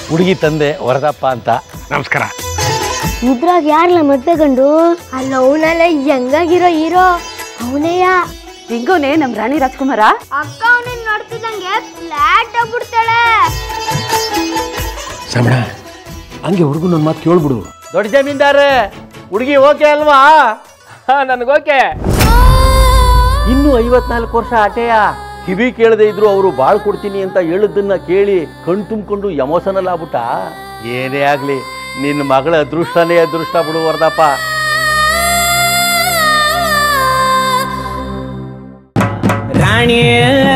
ಹುಡುಗಿ ತಂದೆ ವರದಪ್ಪ ಅಂತ ನಮಸ್ಕಾರ ಇದ್ರಾಗ ಯಾರಲ್ಲ ಮದ್ವೆ ಗಂಡು ಅಲ್ಲ ಅವನಲ್ಲ ಹೆಂಗಾಗಿರೋ ಹೀರೋ ಅವನೇಯ ಹೆಂಗೋನೆ ನಮ್ ರಾಣಿ ರಾಜ್ಕುಮಾರ ಅಕ್ಕ ಅವನನ್ನ ನೋಡ್ತಿದ್ದಂಗೆ ಫ್ಲಾಟ್ ಆಗ್ಬಿಡ್ತಾಳೆ ಸಮಣ ಹಂಗೆ ಹುಡುಗನ ಮಾತು ಕೇಳ್ಬಿಡು ದೊಡ್ಡ ಜಮೀನ್ದಾರ ಹುಡುಗಿ ಓಕೆ ಅಲ್ವಾ ನನಗೋಕೆ ಇನ್ನು ಐವತ್ನಾಲ್ಕು ವರ್ಷ ಆಟೆಯ ಕಿವಿ ಕೇಳದೆ ಇದ್ರು ಅವರು ಬಾಳ್ ಕೊಡ್ತೀನಿ ಅಂತ ಹೇಳಿದ್ದನ್ನ ಕೇಳಿ ಕಣ್ ತುಂಬಿಕೊಂಡು ಎಮೋಷನಲ್ ಆಗ್ಬಿಟ್ಟ ಏನೇ ಆಗ್ಲಿ ನಿನ್ನ ಮಗಳ ಅದೃಷ್ಟನೇ ಅದೃಷ್ಟ ಬಿಡು ವರದಪ್ಪ ರಾಣಿ